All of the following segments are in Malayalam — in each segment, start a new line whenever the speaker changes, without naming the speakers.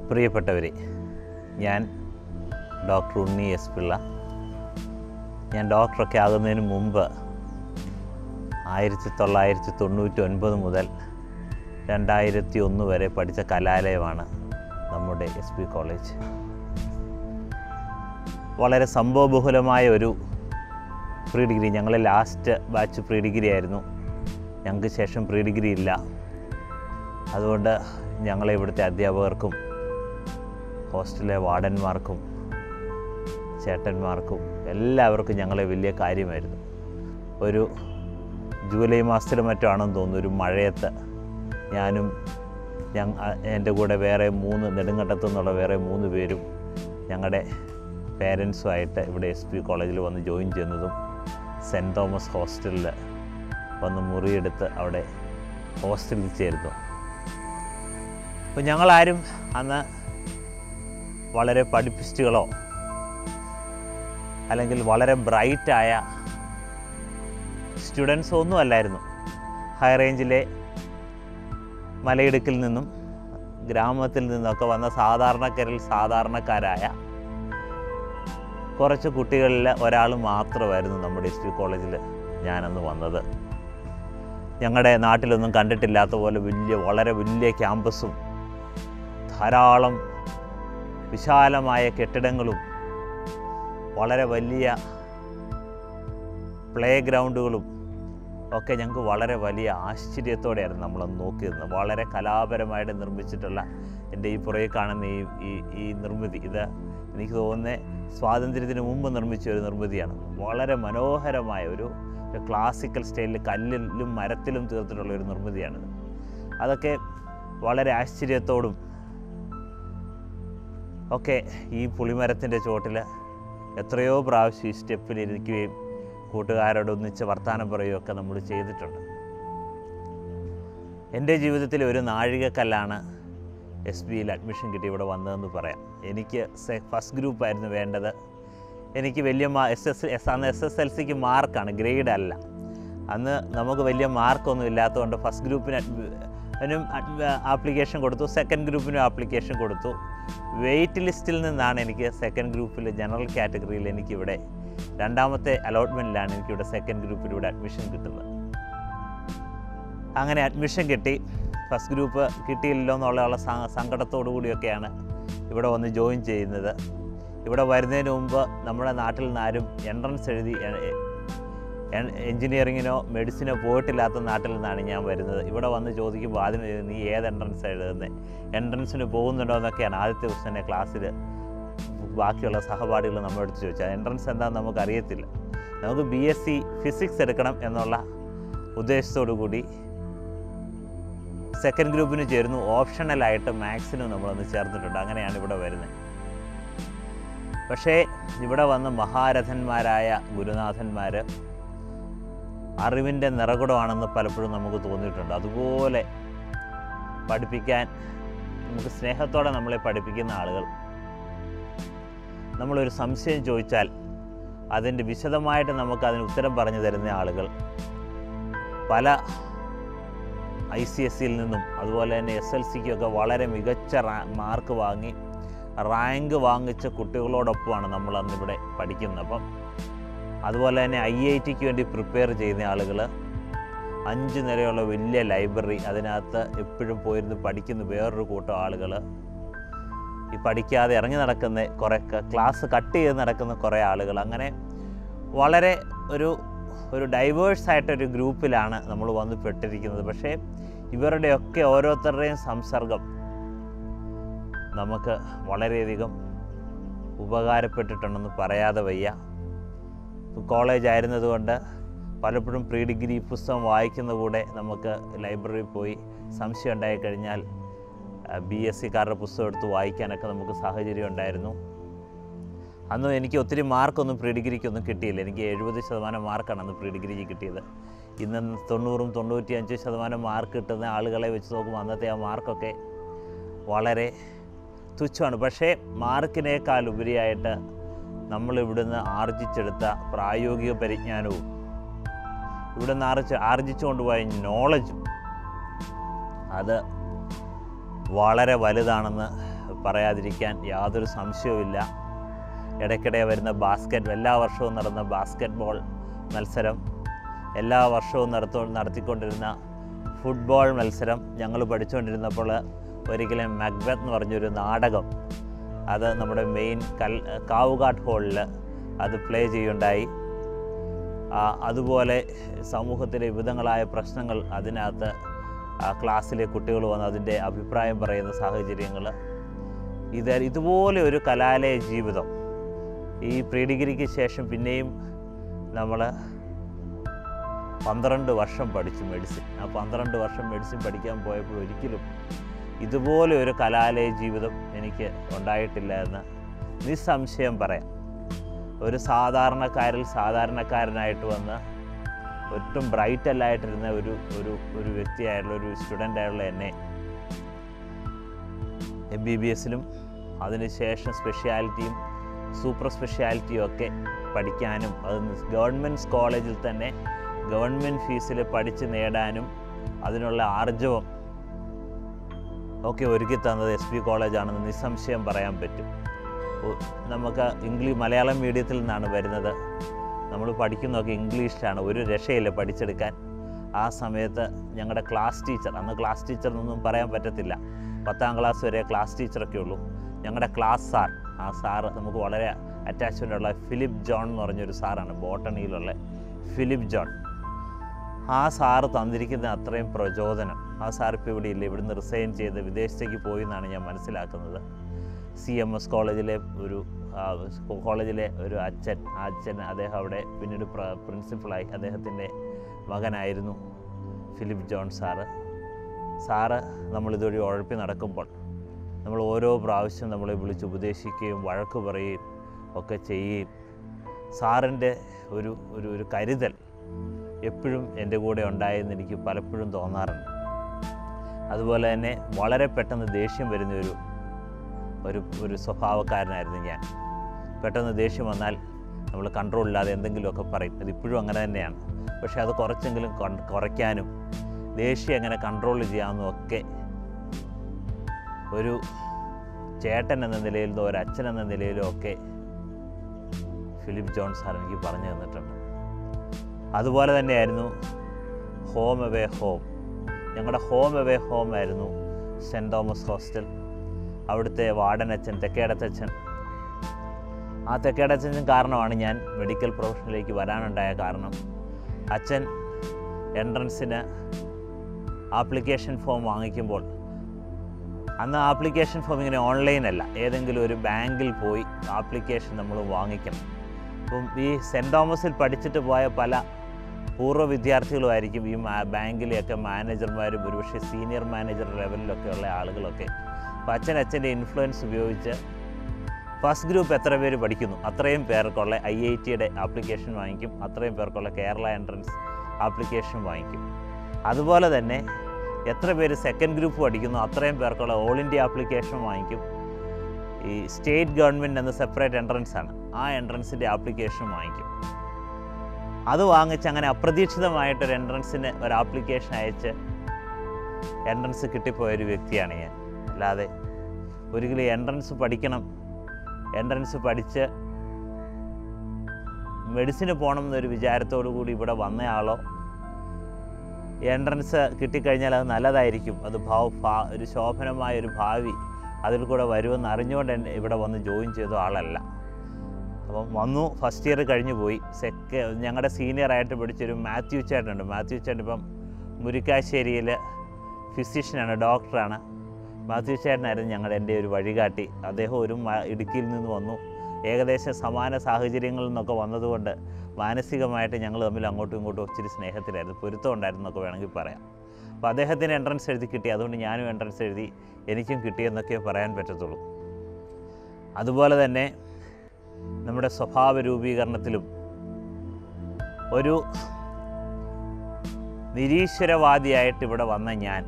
പ്രിയപ്പെട്ടവരെ ഞാൻ ഡോക്ടർ ഉണ്ണി എസ് പിള്ള ഞാൻ ഡോക്ടറൊക്കെ ആകുന്നതിന് മുമ്പ് ആയിരത്തി തൊള്ളായിരത്തി തൊണ്ണൂറ്റി ഒൻപത് മുതൽ രണ്ടായിരത്തി ഒന്ന് വരെ പഠിച്ച കലാലയമാണ് നമ്മുടെ എസ് പി കോളേജ് വളരെ സംഭവബഹുലമായ ഒരു പ്രീ ഡിഗ്രി ഞങ്ങൾ ലാസ്റ്റ് ബാച്ച് പ്രീ ഡിഗ്രി ആയിരുന്നു ഞങ്ങൾക്ക് ശേഷം പ്രീ ഡിഗ്രി ഇല്ല അതുകൊണ്ട് ഞങ്ങളെ ഇവിടുത്തെ അധ്യാപകർക്കും ഹോസ്റ്റലിലെ വാർഡന്മാർക്കും ചേട്ടന്മാർക്കും എല്ലാവർക്കും ഞങ്ങളെ വലിയ കാര്യമായിരുന്നു ഒരു ജൂലൈ മാസത്തിൽ മറ്റോ ആണെന്ന് തോന്നുന്നു ഒരു മഴയത്ത് ഞാനും ഞങ്ങ എൻ്റെ കൂടെ വേറെ മൂന്ന് നെടുങ്കണ്ടത്തു നിന്നുള്ള വേറെ മൂന്ന് പേരും ഞങ്ങളുടെ പേരൻസുമായിട്ട് ഇവിടെ എസ് പി കോളേജിൽ വന്ന് ജോയിൻ ചെയ്യുന്നതും സെൻറ്റ് തോമസ് ഹോസ്റ്റലിൽ വന്ന് മുറിയെടുത്ത് അവിടെ ഹോസ്റ്റലിൽ ചേരുന്നു അപ്പോൾ ഞങ്ങളാരും അന്ന് വളരെ പഠിപ്പിസ്റ്റുകളോ അല്ലെങ്കിൽ വളരെ ബ്രൈറ്റായ സ്റ്റുഡൻസോ ഒന്നും അല്ലായിരുന്നു ഹൈ റേഞ്ചിലെ മലയിടുക്കിൽ നിന്നും ഗ്രാമത്തിൽ നിന്നൊക്കെ വന്ന സാധാരണക്കാരിൽ സാധാരണക്കാരായ കുറച്ച് കുട്ടികളിൽ ഒരാൾ മാത്രമായിരുന്നു നമ്മുടെ എസ് പി കോളേജിൽ ഞാനന്ന് വന്നത് ഞങ്ങളുടെ നാട്ടിലൊന്നും കണ്ടിട്ടില്ലാത്ത പോലെ വലിയ വളരെ വലിയ ക്യാമ്പസും ധാരാളം വിശാലമായ കെട്ടിടങ്ങളും വളരെ വലിയ പ്ലേ ഗ്രൗണ്ടുകളും ഒക്കെ ഞങ്ങൾക്ക് വളരെ വലിയ ആശ്ചര്യത്തോടെയായിരുന്നു നമ്മളത് നോക്കിയിരുന്നത് വളരെ കലാപരമായിട്ട് നിർമ്മിച്ചിട്ടുള്ള എൻ്റെ ഈ പുറകെ കാണുന്ന ഈ ഈ ഈ നിർമ്മിതി ഇത് എനിക്ക് തോന്നുന്നത് സ്വാതന്ത്ര്യത്തിന് മുമ്പ് നിർമ്മിച്ച ഒരു നിർമ്മിതിയാണ് വളരെ മനോഹരമായ ഒരു ഒരു ക്ലാസിക്കൽ സ്റ്റൈലിൽ കല്ലിലും മരത്തിലും തീർത്തിട്ടുള്ള ഒരു നിർമ്മിതിയാണിത് അതൊക്കെ വളരെ ആശ്ചര്യത്തോടും ഒക്കെ ഈ പുളിമരത്തിൻ്റെ ചോട്ടിൽ എത്രയോ പ്രാവശ്യം ഈ സ്റ്റെപ്പിലിരിക്കുകയും കൂട്ടുകാരോട് ഒന്നിച്ച് വർത്തമാനം പറയുകയൊക്കെ നമ്മൾ ചെയ്തിട്ടുണ്ട് എൻ്റെ ജീവിതത്തിലെ ഒരു നാഴികക്കല്ലാണ് എസ് ബിയിൽ അഡ്മിഷൻ കിട്ടി ഇവിടെ വന്നതെന്ന് പറയാം എനിക്ക് ഫസ്റ്റ് ഗ്രൂപ്പായിരുന്നു വേണ്ടത് എനിക്ക് വലിയ മാ എസ് എസ് എസ് അന്ന് എസ് എസ് എൽ സിക്ക് മാർക്കാണ് ഗ്രേഡ് അല്ല അന്ന് നമുക്ക് വലിയ മാർക്കൊന്നും ഇല്ലാത്തതുകൊണ്ട് ഫസ്റ്റ് ഗ്രൂപ്പിന് അതിനും ആപ്ലിക്കേഷൻ കൊടുത്തു സെക്കൻഡ് ഗ്രൂപ്പിനും ആപ്ലിക്കേഷൻ കൊടുത്ു വെയിറ്റ് ലിസ്റ്റിൽ നിന്നാണ് എനിക്ക് സെക്കൻഡ് ഗ്രൂപ്പിൽ ജനറൽ കാറ്റഗറിയിൽ എനിക്കിവിടെ രണ്ടാമത്തെ അലോട്ട്മെൻറ്റിലാണ് എനിക്കിവിടെ സെക്കൻഡ് ഗ്രൂപ്പിലൂടെ അഡ്മിഷൻ കിട്ടുന്നത് അങ്ങനെ അഡ്മിഷൻ കിട്ടി ഫസ്റ്റ് ഗ്രൂപ്പ് കിട്ടിയില്ലല്ലോ എന്നുള്ള സങ്കടത്തോടു കൂടിയൊക്കെയാണ് ഇവിടെ വന്ന് ജോയിൻ ചെയ്യുന്നത് ഇവിടെ വരുന്നതിന് മുമ്പ് നമ്മുടെ നാട്ടിൽ നിന്നാരും എൻട്രൻസ് എഴുതി എൻജിനീയറിങ്ങിനോ മെഡിസിനോ പോയിട്ടില്ലാത്ത നാട്ടിൽ നിന്നാണ് ഞാൻ വരുന്നത് ഇവിടെ വന്ന് ചോദിക്കുമ്പോൾ ആദ്യം നീ ഏത് എൻട്രൻസ് എഴുതുന്നത് എൻട്രൻസിന് പോകുന്നുണ്ടോ എന്നൊക്കെയാണ് ആദ്യത്തെ ദിവസം തന്നെ ക്ലാസ്സിൽ ബാക്കിയുള്ള സഹപാഠികൾ നമ്മളെടുത്ത് ചോദിച്ചാൽ എൻട്രൻസ് എന്താണെന്ന് നമുക്കറിയത്തില്ല നമുക്ക് ബി എസ് സി ഫിസിക്സ് എടുക്കണം എന്നുള്ള ഉദ്ദേശത്തോടു കൂടി സെക്കൻഡ് ഗ്രൂപ്പിന് ചേരുന്നു ഓപ്ഷണലായിട്ട് മാത്സിനും നമ്മളൊന്ന് ചേർത്തിട്ടുണ്ട് അങ്ങനെയാണ് ഇവിടെ വരുന്നത് പക്ഷേ ഇവിടെ വന്ന് മഹാരഥന്മാരായ ഗുരുനാഥന്മാർ അറിവിൻ്റെ നിറകുടമാണെന്ന് പലപ്പോഴും നമുക്ക് തോന്നിയിട്ടുണ്ട് അതുപോലെ പഠിപ്പിക്കാൻ നമുക്ക് സ്നേഹത്തോടെ നമ്മളെ പഠിപ്പിക്കുന്ന ആളുകൾ നമ്മളൊരു സംശയം ചോദിച്ചാൽ അതിൻ്റെ വിശദമായിട്ട് നമുക്ക് അതിന് ഉത്തരം പറഞ്ഞു തരുന്ന ആളുകൾ പല ഐ സി എസ് സിയിൽ നിന്നും അതുപോലെ തന്നെ എസ് എൽ സിക്കൊക്കെ വളരെ മികച്ച മാർക്ക് വാങ്ങി റാങ്ക് വാങ്ങിച്ച കുട്ടികളോടൊപ്പമാണ് നമ്മൾ അന്നിവിടെ പഠിക്കുന്നത് അപ്പം അതുപോലെ തന്നെ ഐ ഐ ടിക്ക് വേണ്ടി പ്രിപ്പയർ ചെയ്യുന്ന ആളുകൾ അഞ്ച് നിലയുള്ള വലിയ ലൈബ്രറി അതിനകത്ത് എപ്പോഴും പോയിരുന്ന് പഠിക്കുന്ന വേറൊരു കൂട്ടം ആളുകൾ ഈ പഠിക്കാതെ ഇറങ്ങി നടക്കുന്ന കുറേ ക്ലാസ് കട്ട് ചെയ്ത് നടക്കുന്ന കുറേ ആളുകൾ അങ്ങനെ വളരെ ഒരു ഒരു ഡൈവേഴ്സായിട്ടൊരു ഗ്രൂപ്പിലാണ് നമ്മൾ വന്ന് പെട്ടിരിക്കുന്നത് പക്ഷേ ഇവരുടെയൊക്കെ ഓരോരുത്തരുടെയും സംസർഗം നമുക്ക് വളരെയധികം ഉപകാരപ്പെട്ടിട്ടുണ്ടെന്ന് പറയാതെ വയ്യ കോളേജ് ആയിരുന്നതുകൊണ്ട് പലപ്പോഴും പ്രീ ഡിഗ്രി പുസ്തകം വായിക്കുന്ന കൂടെ നമുക്ക് ലൈബ്രറിയിൽ പോയി സംശയം ഉണ്ടായിക്കഴിഞ്ഞാൽ ബി എസ് സിക്കാരുടെ പുസ്തകം എടുത്ത് വായിക്കാനൊക്കെ നമുക്ക് സാഹചര്യം ഉണ്ടായിരുന്നു അന്ന് എനിക്ക് ഒത്തിരി മാർക്കൊന്നും പ്രീ ഡിഗ്രിക്കൊന്നും കിട്ടിയില്ല എനിക്ക് എഴുപത് ശതമാനം മാർക്കാണ് അന്ന് പ്രീ ഡിഗ്രിക്ക് കിട്ടിയത് ഇന്ന് തൊണ്ണൂറും തൊണ്ണൂറ്റി അഞ്ച് ശതമാനം മാർക്ക് കിട്ടുന്ന ആളുകളെ വെച്ച് നോക്കുമ്പോൾ അന്നത്തെ ആ മാർക്കൊക്കെ വളരെ തുച്ഛമാണ് പക്ഷേ മാർക്കിനേക്കാൾ ഉപരിയായിട്ട് നമ്മൾ ഇവിടുന്ന് ആർജിച്ചെടുത്ത പ്രായോഗിക പരിജ്ഞാനവും ഇവിടുന്ന് ആർജി ആർജിച്ചു കൊണ്ടുപോയ നോളജും അത് വളരെ വലുതാണെന്ന് പറയാതിരിക്കാൻ യാതൊരു സംശയവുമില്ല ഇടയ്ക്കിടെ വരുന്ന ബാസ്ക്കറ്റ് എല്ലാ വർഷവും നടന്ന ബാസ്ക്കറ്റ് ബോൾ മത്സരം എല്ലാ വർഷവും നടത്തു നടത്തിക്കൊണ്ടിരുന്ന ഫുട്ബോൾ മത്സരം ഞങ്ങൾ പഠിച്ചുകൊണ്ടിരുന്നപ്പോൾ ഒരിക്കലും മക്ബത്ത് എന്ന് പറഞ്ഞൊരു നാടകം അത് നമ്മുടെ മെയിൻ കൽ കാവുകാട്ട് ഹോളിൽ അത് പ്ലേ ചെയ്യുണ്ടായി ആ, അതുപോലെ സമൂഹത്തിലെ വിവിധങ്ങളായ പ്രശ്നങ്ങൾ അതിനകത്ത് ആ ക്ലാസ്സിലെ കുട്ടികൾ വന്ന് അതിൻ്റെ അഭിപ്രായം പറയുന്ന സാഹചര്യങ്ങൾ ഇത് ഇതുപോലെ ഒരു കലാലയ ജീവിതം ഈ പ്രീ ഡിഗ്രിക്ക് ശേഷം പിന്നെയും നമ്മൾ പന്ത്രണ്ട് വർഷം പഠിച്ചു മെഡിസിൻ ആ പന്ത്രണ്ട് വർഷം മെഡിസിൻ പഠിക്കാൻ പോയപ്പോൾ ഒരിക്കലും ഇതുപോലെ ഒരു കലാലയ ജീവിതം എനിക്ക് ഉണ്ടായിട്ടില്ല എന്ന് നിസ്സംശയം പറയാം ഒരു സാധാരണക്കാരിൽ സാധാരണക്കാരനായിട്ട് വന്ന് ഒട്ടും ബ്രൈറ്റ് അല്ലായിട്ടിരുന്ന ഒരു ഒരു ഒരു വ്യക്തിയായിട്ടുള്ള ഒരു സ്റ്റുഡൻ്റ് ആയിട്ടുള്ള എന്നെ എം ബി ബി എസിലും അതിനുശേഷം സ്പെഷ്യാലിറ്റിയും സൂപ്പർ സ്പെഷ്യാലിറ്റിയും ഒക്കെ പഠിക്കാനും അത് ഗവൺമെൻറ് കോളേജിൽ തന്നെ ഗവൺമെൻറ് ഫീസിൽ പഠിച്ച് നേടാനും അതിനുള്ള ആർജവം ഒക്കെ ഒരുക്കി തന്നത് എസ് പി കോളേജാണെന്ന് നിസ്സംശയം പറയാൻ പറ്റും ഒ- നമുക്ക് ഇംഗ്ലീഷ് മലയാളം മീഡിയത്തിൽ നിന്നാണ് വരുന്നത് നമ്മൾ പഠിക്കുന്നതൊക്കെ ഇംഗ്ലീഷിലാണ് ഒരു രക്ഷയില്ല പഠിച്ചെടുക്കാൻ ആ സമയത്ത് ഞങ്ങളുടെ ക്ലാസ് ടീച്ചർ അന്ന് ക്ലാസ് ടീച്ചർ എന്നൊന്നും പറയാൻ പറ്റത്തില്ല പത്താം ക്ലാസ് വരെ ക്ലാസ് ടീച്ചറൊക്കെ ഉള്ളൂ ഞങ്ങളുടെ ക്ലാസ് സാർ ആ സാറ് നമുക്ക് വളരെ അറ്റാച്ച്മെൻ്റ് ഉള്ള ഫിലിപ്പ് ജോൺ എന്ന് പറഞ്ഞൊരു സാറാണ് ബോട്ടണിയിലുള്ള ഫിലിപ്പ് ജോൺ ആ സാറ് തന്നിരിക്കുന്ന അത്രയും പ്രചോദനം ആ സാർ ഇപ്പോൾ ഇവിടെ ഇല്ല ഇവിടുന്ന് റിസൈൻ ചെയ്ത് വിദേശത്തേക്ക് പോയി എന്നാണ് ഞാൻ മനസ്സിലാക്കുന്നത് സി എം എസ് കോളേജിലെ ഒരു ആ, കോളേജിലെ ഒരു അച്ഛൻ ആ അച്ഛൻ അദ്ദേഹം അവിടെ പിന്നീട് പ്ര- പ്രിൻസിപ്പളായി അദ്ദേഹത്തിൻ്റെ മകനായിരുന്നു ഫിലിപ്പ് ജോൺ സാറ് സാറ് നമ്മളിതുവഴി ഉഴപ്പി നടക്കുമ്പോൾ നമ്മൾ ഓരോ പ്രാവശ്യം നമ്മളെ വിളിച്ച് ഉപദേശിക്കുകയും വഴക്ക് പറയുകയും ഒക്കെ ചെയ്യുകയും സാറിൻ്റെ ഒരു ഒരു ഒരു കരുതൽ എപ്പോഴും എൻ്റെ കൂടെ ഉണ്ടായെന്ന് എനിക്ക് പലപ്പോഴും തോന്നാറുണ്ട് അതുപോലെ തന്നെ വളരെ പെട്ടെന്ന് ദേഷ്യം വരുന്ന ഒരു ഒരു ഒരു സ്വഭാവക്കാരനായിരുന്നു ഞാൻ പെട്ടെന്ന് ദേഷ്യം വന്നാൽ നമ്മൾ കൺട്രോൾ ഇല്ലാതെ എന്തെങ്കിലുമൊക്കെ പറയും അതിപ്പോഴും അങ്ങനെ തന്നെയാണ് പക്ഷേ അത് കുറച്ചെങ്കിലും കൊൺ- കുറയ്ക്കാനും ദേഷ്യം എങ്ങനെ കൺട്രോൾ ചെയ്യാമെന്നും ഒക്കെ ഒരു ചേട്ടൻ എന്ന നിലയിലോ ഒരു അച്ഛൻ എന്ന നിലയിലോ ഒക്കെ ഫിലിപ്പ് ജോൺ സാർ എനിക്ക് പറഞ്ഞു തന്നിട്ടുണ്ട് അതുപോലെ തന്നെയായിരുന്നു ഹോം എവേ ഹോം ഞങ്ങളുടെ ഹോം എവേ ഹോം ആയിരുന്നു സെൻറ്റ് തോമസ് ഹോസ്റ്റൽ അവിടുത്തെ വാർഡനച്ഛൻ തെക്കേടത്തച്ഛൻ ആ തെക്കേടത്തച്ഛൻ കാരണമാണ് ഞാൻ മെഡിക്കൽ പ്രൊഫഷനിലേക്ക് വരാനുണ്ടായ കാരണം അച്ഛൻ എൻട്രൻസിന് ആപ്ലിക്കേഷൻ ഫോം വാങ്ങിക്കുമ്പോൾ അന്ന് ആപ്ലിക്കേഷൻ ഫോം ഇങ്ങനെ ഓൺലൈൻ അല്ല ഏതെങ്കിലും ഒരു ബാങ്കിൽ പോയി ആപ്ലിക്കേഷൻ നമ്മൾ വാങ്ങിക്കണം അപ്പം ഈ സെൻറ്റ് തോമസിൽ പഠിച്ചിട്ട് പോയ പല പൂർവ്വ വിദ്യാർത്ഥികളുമായിരിക്കും ഈ മാ- ബാങ്കിലെയൊക്കെ മാനേജർമാരും ഒരുപക്ഷെ സീനിയർ മാനേജർ ലെവലിലൊക്കെ ഉള്ള ആളുകളൊക്കെ അപ്പോൾ അച്ഛൻ അച്ഛൻ്റെ ഇൻഫ്ലുവൻസ് ഉപയോഗിച്ച് ഫസ്റ്റ് ഗ്രൂപ്പ് എത്ര പേര് പഠിക്കുന്നു അത്രയും പേർക്കുള്ള ഐ ഐ ടിയുടെ ആപ്ലിക്കേഷൻ വാങ്ങിക്കും അത്രയും പേർക്കുള്ള കേരള എൻട്രൻസ് ആപ്ലിക്കേഷൻ വാങ്ങിക്കും അതുപോലെ തന്നെ എത്ര പേര് സെക്കൻഡ് ഗ്രൂപ്പ് പഠിക്കുന്നു അത്രയും പേർക്കുള്ള ഓൾ ഇന്ത്യ ആപ്ലിക്കേഷൻ വാങ്ങിക്കും ഈ സ്റ്റേറ്റ് ഗവൺമെൻറ് എന്ന സെപ്പറേറ്റ് എൻട്രൻസ് ആണ് ആ എൻട്രൻസിൻ്റെ ആപ്ലിക്കേഷൻ വാങ്ങിക്കും അത് വാങ്ങിച്ച് അങ്ങനെ അപ്രതീക്ഷിതമായിട്ടൊരു എൻട്രൻസിന് ഒരു ആപ്ലിക്കേഷൻ അയച്ച് എൻട്രൻസ് കിട്ടിപ്പോയ ഒരു വ്യക്തിയാണ് ഞാൻ അല്ലാതെ ഒരിക്കലും എൻട്രൻസ് പഠിക്കണം എൻട്രൻസ് പഠിച്ച് മെഡിസിന് പോകണം എന്നൊരു വിചാരത്തോടു കൂടി ഇവിടെ വന്നയാളോ എൻട്രൻസ് കിട്ടിക്കഴിഞ്ഞാൽ അത് നല്ലതായിരിക്കും അത് ഭാവ ഭാ- ഒരു ശോഭനമായ ഒരു ഭാവി അതിൽ കൂടെ വരുമെന്ന് അറിഞ്ഞുകൊണ്ട് എന്നെ ഇവിടെ വന്ന് ജോയിൻ ചെയ്ത ആളല്ല അപ്പം വന്നു ഫസ്റ്റ് ഇയർ കഴിഞ്ഞു പോയി സെക്ക ഞങ്ങളുടെ സീനിയറായിട്ട് പഠിച്ചൊരു മാത്യു ചേട്ടനുണ്ട് മാത്യു ചേട്ടൻ ഇപ്പം മുരിക്കാശ്ശേരിയിൽ ഫിസിഷ്യനാണ് ഡോക്ടറാണ് മാത്യു ചേട്ടനായിരുന്നു ഞങ്ങളുടെ എൻ്റെ ഒരു വഴികാട്ടി അദ്ദേഹം ഒരു മ- ഇടുക്കിയിൽ നിന്ന് വന്നു ഏകദേശം സമാന സാഹചര്യങ്ങളിൽ നിന്നൊക്കെ വന്നതുകൊണ്ട് മാനസികമായിട്ട് ഞങ്ങൾ തമ്മിൽ അങ്ങോട്ടും ഇങ്ങോട്ടും ഒത്തിരി സ്നേഹത്തിലായിരുന്നു പൊരുത്തം ഉണ്ടായിരുന്നു എന്നൊക്കെ വേണമെങ്കിൽ പറയാം അപ്പോൾ അദ്ദേഹത്തിന് എൻട്രൻസ് എഴുതി കിട്ടി അതുകൊണ്ട് ഞാനും എൻട്രൻസ് എഴുതി എനിക്കും കിട്ടിയെന്നൊക്കെ പറയാൻ പറ്റത്തുള്ളൂ അതുപോലെ തന്നെ നമ്മുടെ സ്വഭാവ രൂപീകരണത്തിലും ഒരു നിരീശ്വരവാദിയായിട്ട് ഇവിടെ വന്ന ഞാൻ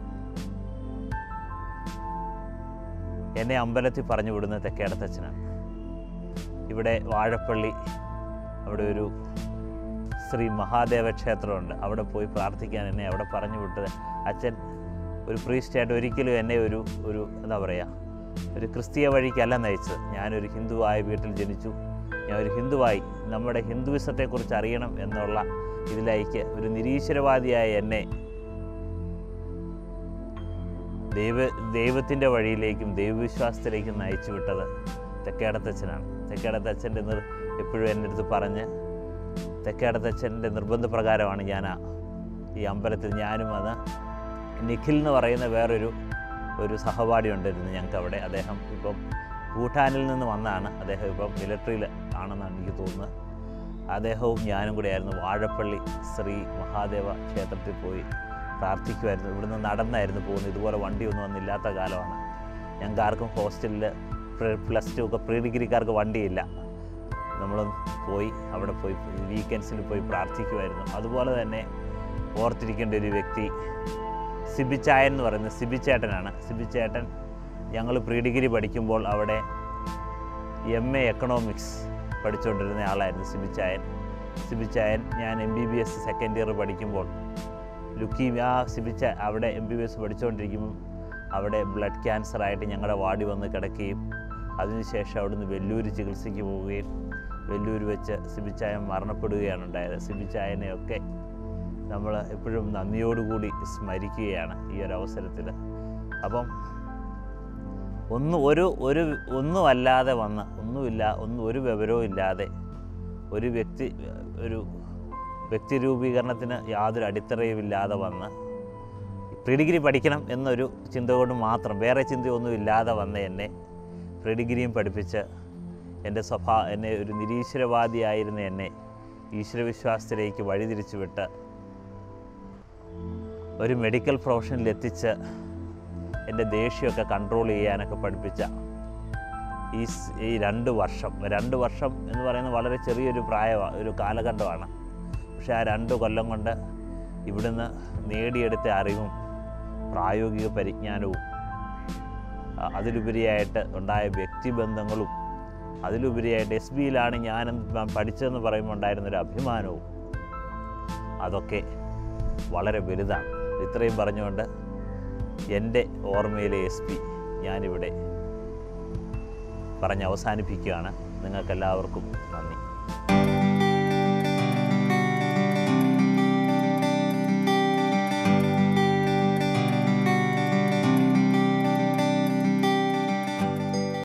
എന്നെ അമ്പലത്തിൽ പറഞ്ഞു വിടുന്ന തെക്കേടത്തച്ഛനാണ് ഇവിടെ വാഴപ്പള്ളി അവിടെ ഒരു ശ്രീ മഹാദേവ ക്ഷേത്രമുണ്ട് അവിടെ പോയി പ്രാർത്ഥിക്കാൻ എന്നെ അവിടെ പറഞ്ഞു വിട്ടത് അച്ഛൻ ഒരു പ്രീസ്റ്റായിട്ട് ഒരിക്കലും എന്നെ ഒരു ഒരു എന്താ പറയുക ഒരു ക്രിസ്തീയ വഴിക്കല്ല നയിച്ചത് ഞാനൊരു ഹിന്ദുവായ വീട്ടിൽ ജനിച്ചു ഞാൻ ഒരു ഹിന്ദുവായി നമ്മുടെ ഹിന്ദുവിസത്തെക്കുറിച്ച് അറിയണം എന്നുള്ള ഇതിലേക്ക് ഒരു നിരീശ്വരവാദിയായ എന്നെ ദൈവ ദൈവത്തിൻ്റെ വഴിയിലേക്കും ദൈവവിശ്വാസത്തിലേക്കും നയിച്ചു വിട്ടത് തെക്കേടത്തച്ഛനാണ് തെക്കേടത്തച്ഛൻ്റെ നിർ എപ്പോഴും എൻ്റെ അടുത്ത് പറഞ്ഞ് തെക്കേടത്തച്ഛൻ്റെ നിർബന്ധപ്രകാരമാണ് ഞാൻ ആ ഈ അമ്പലത്തിൽ ഞാനും അത് നിഖിൽ എന്ന് പറയുന്ന വേറൊരു ഒരു സഹപാഠി ഉണ്ടായിരുന്നു ഞങ്ങൾക്ക് അവിടെ അദ്ദേഹം ഇപ്പം ഭൂട്ടാനിൽ നിന്ന് വന്നാണ് അദ്ദേഹം ഇപ്പം മിലിറ്ററിയിൽ ആണെന്നാണ് എനിക്ക് തോന്നുന്നത് അദ്ദേഹവും ഞാനും കൂടെയായിരുന്നു വാഴപ്പള്ളി ശ്രീ മഹാദേവ ക്ഷേത്രത്തിൽ പോയി പ്രാർത്ഥിക്കുമായിരുന്നു ഇവിടുന്ന് നടന്നായിരുന്നു പോകുന്നത് ഇതുപോലെ വണ്ടിയൊന്നും ഒന്നില്ലാത്ത കാലമാണ് ഞങ്ങൾക്ക് ആർക്കും ഹോസ്റ്റലിൽ പ്ലസ് ടു ഒക്കെ പ്രീ ഡിഗ്രിക്കാർക്ക് വണ്ടിയില്ല നമ്മൾ പോയി അവിടെ പോയി വീക്കെൻഡ്സിൽ പോയി പ്രാർത്ഥിക്കുമായിരുന്നു അതുപോലെ തന്നെ ഓർത്തിരിക്കേണ്ട ഒരു വ്യക്തി സിബിച്ചായൻ എന്ന് പറയുന്നത് സിബിച്ചേട്ടനാണ് സിബിച്ചേട്ടൻ ഞങ്ങൾ പ്രീ ഡിഗ്രി പഠിക്കുമ്പോൾ അവിടെ എം എ എക്കണോമിക്സ് പഠിച്ചുകൊണ്ടിരുന്ന ആളായിരുന്നു സിബിച്ചായൻ സിബിച്ചായൻ ഞാൻ M B B S second year പഠിക്കുമ്പോൾ ലുക്കീമിയ ആ സിബിച്ച അവിടെ എം ബി ബി എസ് പഠിച്ചുകൊണ്ടിരിക്കുമ്പം അവിടെ ബ്ലഡ് ക്യാൻസറായിട്ട് ഞങ്ങളുടെ വാർഡിൽ വന്ന് കിടക്കുകയും അതിനുശേഷം അവിടുന്ന് വെല്ലൂർ ചികിത്സയ്ക്ക് പോവുകയും വെല്ലൂർ വെച്ച് സിബിച്ചായൻ മരണപ്പെടുകയാണ് ഉണ്ടായത് സിബിച്ചായനെയൊക്കെ നമ്മൾ എപ്പോഴും നന്ദിയോടുകൂടി സ്മരിക്കുകയാണ് ഈ ഒരു അവസരത്തിൽ അപ്പം ഒന്നും ഒരു ഒരു ഒന്നുമല്ലാതെ വന്ന് ഒന്നുമില്ല ഒന്നും ഒരു വിവരവും ഇല്ലാതെ ഒരു വ്യക്തി ഒരു വ്യക്തി രൂപീകരണത്തിന് യാതൊരു അടിത്തറയുമില്ലാതെ വന്ന് പ്രീ ഡിഗ്രി പഠിക്കണം എന്നൊരു ചിന്ത കൊണ്ട് മാത്രം വേറെ ചിന്തയൊന്നും ഇല്ലാതെ വന്ന എന്നെ പ്രീ ഡിഗ്രിയും പഠിപ്പിച്ച് എൻ്റെ സ്വഭാ എന്നെ ഒരു നിരീശ്വരവാദിയായിരുന്ന എന്നെ ഈശ്വരവിശ്വാസത്തിലേക്ക് വഴിതിരിച്ചു വിട്ട് ഒരു മെഡിക്കൽ പ്രൊഫഷനിൽ എത്തിച്ച് എൻ്റെ ദേഷ്യമൊക്കെ കൺട്രോൾ ചെയ്യാനൊക്കെ പഠിപ്പിച്ച ഈ സ്- ഈ രണ്ട് വർഷം രണ്ട് വർഷം എന്ന് പറയുന്നത് വളരെ ചെറിയൊരു പ്രായമാണ് ഒരു കാലഘട്ടമാണ് പക്ഷേ ആ രണ്ട് കൊല്ലം കൊണ്ട് ഇവിടുന്ന് നേടിയെടുത്ത അറിവും പ്രായോഗിക പരിജ്ഞാനവും അ- അതിലുപരിയായിട്ട് ഉണ്ടായ വ്യക്തിബന്ധങ്ങളും അതിലുപരിയായിട്ട് എസ് ബിയിലാണ് ഞാൻ പഠിച്ചതെന്ന് പറയുമ്പോൾ ഉണ്ടായിരുന്നൊരു അഭിമാനവും അതൊക്കെ വളരെ വലുതാണ് ഇത്രയും പറഞ്ഞുകൊണ്ട് എൻ്റെ ഓർമ്മയിലെ എസ് പി ഞാനിവിടെ പറഞ്ഞ് അവസാനിപ്പിക്കുകയാണ് നിങ്ങൾക്കെല്ലാവർക്കും നന്ദി